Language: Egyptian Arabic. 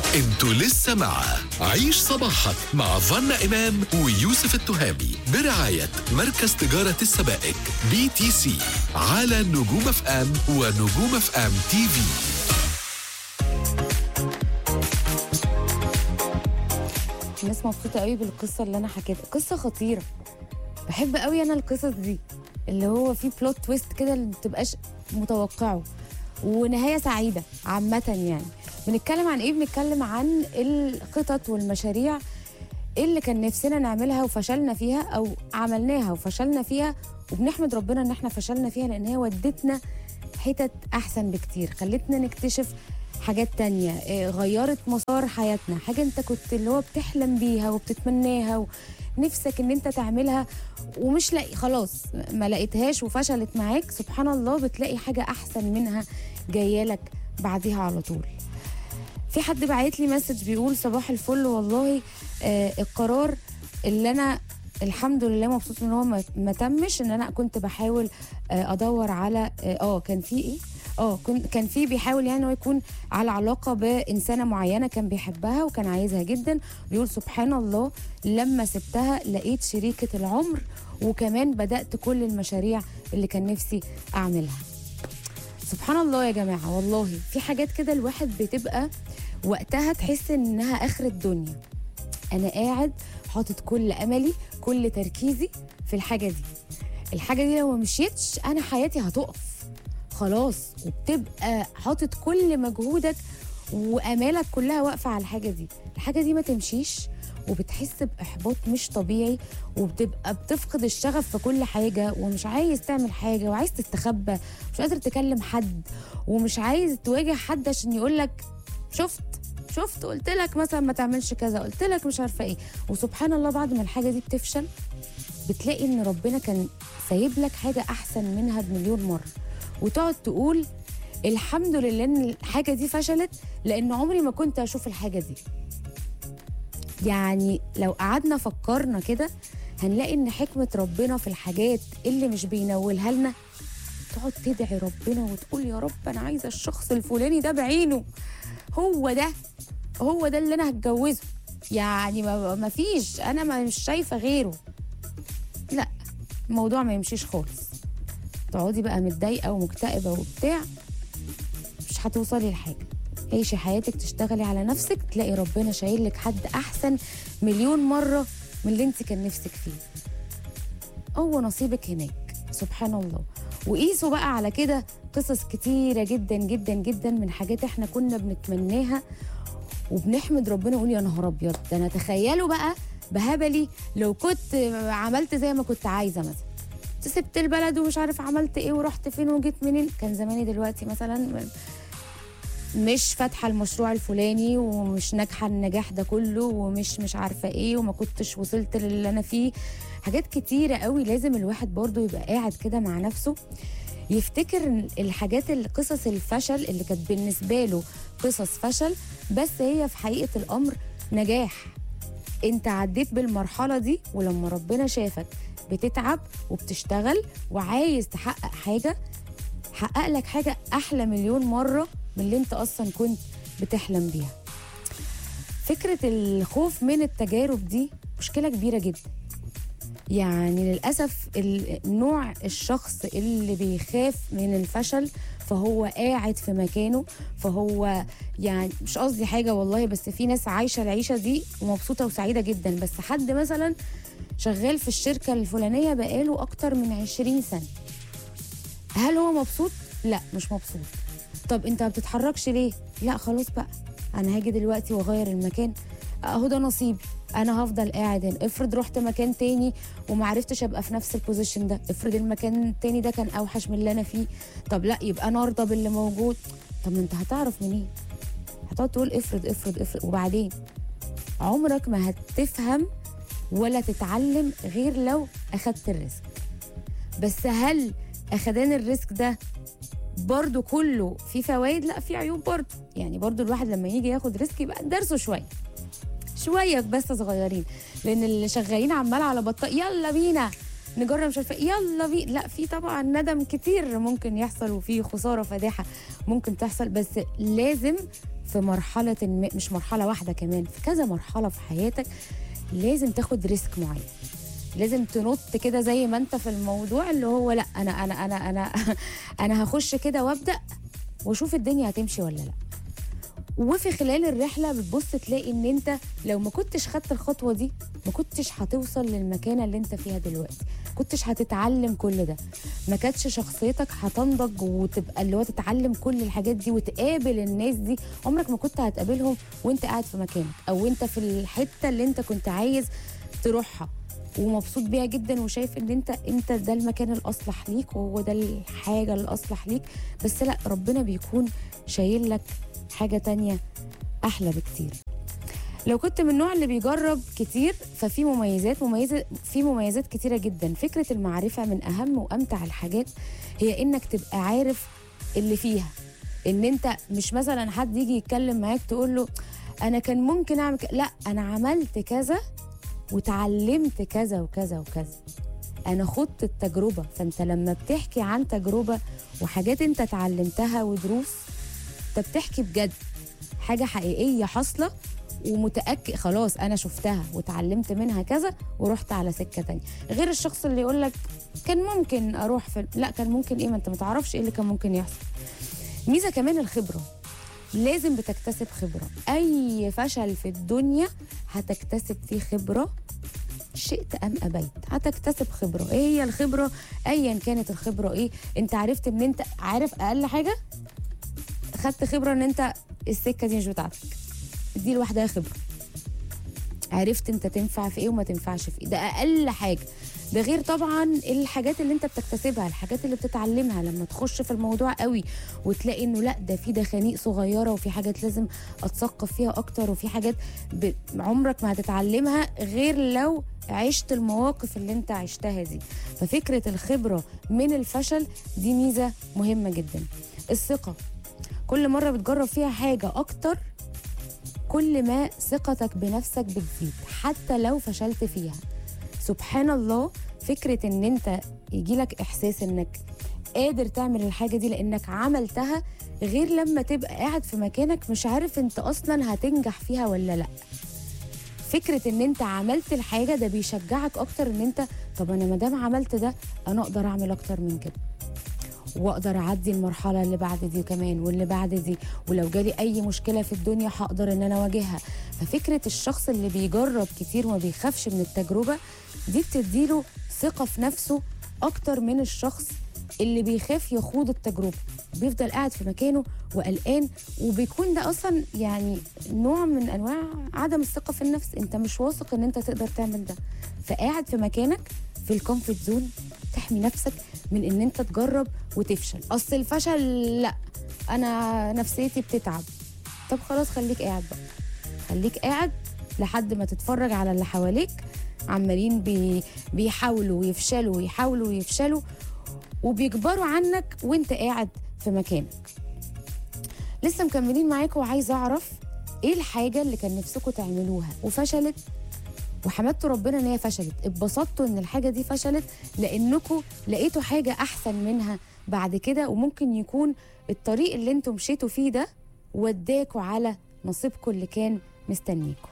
انتوا لسه مع عيش صباحك مع فنا إمام ويوسف التهامي برعاية مركز تجارة السبائك بي تي سي على نجوم اف ام ونجوم اف ام تي في الناس مبسوطة قوي بالقصة اللي أنا حكيتها قصة خطيرة بحب قوي أنا القصص دي اللي هو في بلوت تويست كده اللي متبقاش متوقعه ونهاية سعيدة عامة يعني بنتكلم عن إيه بنتكلم عن الخطط والمشاريع اللي كان نفسنا نعملها وفشلنا فيها أو عملناها وفشلنا فيها وبنحمد ربنا إن إحنا فشلنا فيها لأن هي ودتنا حتت أحسن بكتير خلتنا نكتشف حاجات تانية إيه، غيرت مسار حياتنا حاجة انت كنت اللي هو بتحلم بيها وبتتمناها ونفسك ان انت تعملها ومش لاقي خلاص ما لقيتهاش وفشلت معاك سبحان الله بتلاقي حاجة احسن منها جاية لك بعديها على طول في حد بعت لي مسج بيقول صباح الفل والله آه القرار اللي انا الحمد لله مبسوط ان هو ما- ما تمش ان انا كنت بحاول آه ادور على اه آه، كان في ايه اه كن- كان في بيحاول يعني هو يكون على علاقه بانسانه معينه كان بيحبها وكان عايزها جدا بيقول سبحان الله لما سبتها لقيت شريكه العمر وكمان بدات كل المشاريع اللي كان نفسي اعملها سبحان الله يا جماعه والله في حاجات كده الواحد بتبقى وقتها تحس انها اخر الدنيا انا قاعد حاطط كل املي كل تركيزي في الحاجه دي الحاجه دي لو ما مشيتش انا حياتي هتقف خلاص وبتبقى حاطط كل مجهودك وامالك كلها واقفه على الحاجه دي الحاجه دي ما تمشيش وبتحس باحباط مش طبيعي وبتبقى بتفقد الشغف في كل حاجه ومش عايز تعمل حاجه وعايز تستخبى مش قادر تكلم حد ومش عايز تواجه حد عشان يقولك شفت شفت قلت لك مثلا ما تعملش كذا قلت لك مش عارفه ايه وسبحان الله بعد ما الحاجه دي بتفشل بتلاقي ان ربنا كان سايب لك حاجه احسن منها بمليون مره وتقعد تقول الحمد لله ان الحاجه دي فشلت لان عمري ما كنت اشوف الحاجه دي يعني لو قعدنا فكرنا كده هنلاقي ان حكمه ربنا في الحاجات اللي مش بينولها لنا تقعد تدعي ربنا وتقول يا رب انا عايزه الشخص الفلاني ده بعينه هو ده هو ده اللي انا هتجوزه يعني ما ما فيش انا ما مش شايفه غيره لا الموضوع ما يمشيش خالص تقعدي بقى متضايقه ومكتئبه وبتاع مش هتوصلي لحاجه عيشي حياتك تشتغلي على نفسك تلاقي ربنا شايل لك حد احسن مليون مره من اللي انت كان نفسك فيه هو نصيبك هناك سبحان الله وقيسوا بقى على كده قصص كتيرة جدا جدا جدا من حاجات احنا كنا بنتمناها وبنحمد ربنا ونقول يا نهار ابيض ده انا تخيلوا بقى بهبلي لو كنت عملت زي ما كنت عايزه مثلا سبت البلد ومش عارف عملت ايه ورحت فين وجيت منين كان زماني دلوقتي مثلا مش فاتحه المشروع الفلاني ومش ناجحه النجاح ده كله ومش مش عارفه ايه وما كنتش وصلت للي انا فيه حاجات كتيره قوي لازم الواحد برضو يبقى قاعد كده مع نفسه يفتكر إن الحاجات القصص الفشل اللي كانت بالنسبه له قصص فشل بس هي في حقيقه الامر نجاح انت عديت بالمرحله دي ولما ربنا شافك بتتعب وبتشتغل وعايز تحقق حاجه حقق لك حاجه احلى مليون مره من اللي انت اصلا كنت بتحلم بيها فكره الخوف من التجارب دي مشكله كبيره جدا يعني للاسف ال- نوع الشخص اللي بيخاف من الفشل فهو قاعد في مكانه فهو يعني مش قصدي حاجه والله بس في ناس عايشه العيشه دي ومبسوطه وسعيده جدا بس حد مثلا شغال في الشركه الفلانيه بقاله اكتر من 20 سنه هل هو مبسوط لا مش مبسوط طب انت ما بتتحركش ليه لا خلاص بقى انا هاجي دلوقتي واغير المكان اهو ده نصيبي انا هفضل قاعد هنا افرض رحت مكان تاني ومعرفتش ابقى في نفس البوزيشن ده افرض المكان التاني ده كان اوحش من اللي انا فيه طب لا يبقى انا ارضى باللي موجود طب ما انت هتعرف منين هتقعد تقول افرض افرض افرض وبعدين عمرك ما هتفهم ولا تتعلم غير لو اخدت الريسك بس هل اخدان الريسك ده برضو كله في فوائد لا في عيوب برضو يعني برضو الواحد لما يجي ياخد ريسك يبقى درسه شويه شويه بس صغيرين لان اللي شغالين عمال على بطال يلا بينا نجرب مش عارفه إيه، يلا بينا لا في طبعا ندم كتير ممكن يحصل وفي خساره فادحه ممكن تحصل بس لازم في مرحله ما مش مرحله واحده كمان في كذا مرحله في حياتك لازم تاخد ريسك معين لازم تنط كده زي ما انت في الموضوع اللي هو لا انا انا انا انا انا هخش كده وابدا واشوف الدنيا هتمشي ولا لا وفي خلال الرحله بتبص تلاقي ان انت لو ما كنتش خدت الخطوه دي ما كنتش هتوصل للمكانه اللي انت فيها دلوقتي كنتش هتتعلم كل ده ما كانتش شخصيتك هتنضج وتبقى اللي هو تتعلم كل الحاجات دي وتقابل الناس دي عمرك ما كنت هتقابلهم وانت قاعد في مكانك او انت في الحته اللي انت كنت عايز تروحها ومبسوط بيها جدا وشايف ان انت انت ده المكان الاصلح ليك وهو ده الحاجه الاصلح ليك بس لا ربنا بيكون شايل لك حاجه تانية احلى بكتير لو كنت من النوع اللي بيجرب كتير ففي مميزات مميزة في مميزات كتيرة جدا فكرة المعرفة من أهم وأمتع الحاجات هي إنك تبقى عارف اللي فيها إن أنت مش مثلا حد يجي يتكلم معاك تقول له أنا كان ممكن أعمل ك... لا أنا عملت كذا وتعلمت كذا وكذا وكذا أنا خدت التجربة فأنت لما بتحكي عن تجربة وحاجات أنت اتعلمتها ودروس أنت بتحكي بجد حاجة حقيقية حاصلة ومتاكد خلاص انا شفتها وتعلمت منها كذا ورحت على سكه تانية غير الشخص اللي يقول لك كان ممكن اروح في لا كان ممكن ايه ما انت ما تعرفش ايه اللي كان ممكن يحصل ميزه كمان الخبره لازم بتكتسب خبره اي فشل في الدنيا هتكتسب فيه خبره شئت ام ابيت هتكتسب خبره ايه هي الخبره ايا كانت الخبره ايه انت عرفت ان انت عارف اقل حاجه خدت خبره ان انت السكه دي مش بتاعتك دي لوحدها خبره عرفت انت تنفع في ايه وما تنفعش في ايه ده اقل حاجه ده غير طبعا الحاجات اللي انت بتكتسبها الحاجات اللي بتتعلمها لما تخش في الموضوع قوي وتلاقي انه لا ده في دخانيق صغيره وفي حاجات لازم اتثقف فيها اكتر وفي حاجات ب... عمرك ما هتتعلمها غير لو عشت المواقف اللي انت عشتها دي ففكره الخبره من الفشل دي ميزه مهمه جدا الثقه كل مره بتجرب فيها حاجه اكتر كل ما ثقتك بنفسك بتزيد حتى لو فشلت فيها سبحان الله فكرة ان انت يجيلك احساس انك قادر تعمل الحاجة دي لانك عملتها غير لما تبقى قاعد في مكانك مش عارف انت اصلا هتنجح فيها ولا لا فكرة ان انت عملت الحاجة ده بيشجعك اكتر ان انت طب انا مادام عملت ده انا اقدر اعمل اكتر من كده واقدر اعدي المرحله اللي بعد دي كمان واللي بعد دي ولو جالي اي مشكله في الدنيا هقدر ان انا اواجهها ففكره الشخص اللي بيجرب كتير وما بيخافش من التجربه دي بتديله ثقه في نفسه اكتر من الشخص اللي بيخاف يخوض التجربه بيفضل قاعد في مكانه وقلقان وبيكون ده اصلا يعني نوع من انواع عدم الثقه في النفس انت مش واثق ان انت تقدر تعمل ده فقاعد في مكانك في الكومفورت زون تحمي نفسك من ان انت تجرب وتفشل اصل الفشل لا انا نفسيتي بتتعب طب خلاص خليك قاعد بقى خليك قاعد لحد ما تتفرج على اللي حواليك عمالين بي بيحاولوا ويفشلوا ويحاولوا ويفشلوا وبيكبروا عنك وانت قاعد في مكانك لسه مكملين معاكم وعايزه اعرف ايه الحاجه اللي كان نفسكم تعملوها وفشلت وحمدتوا ربنا ان هي فشلت اتبسطتوا ان الحاجه دي فشلت لانكم لقيتوا حاجه احسن منها بعد كده وممكن يكون الطريق اللي انتم مشيتوا فيه ده وداكوا على نصيبكم اللي كان مستنيكم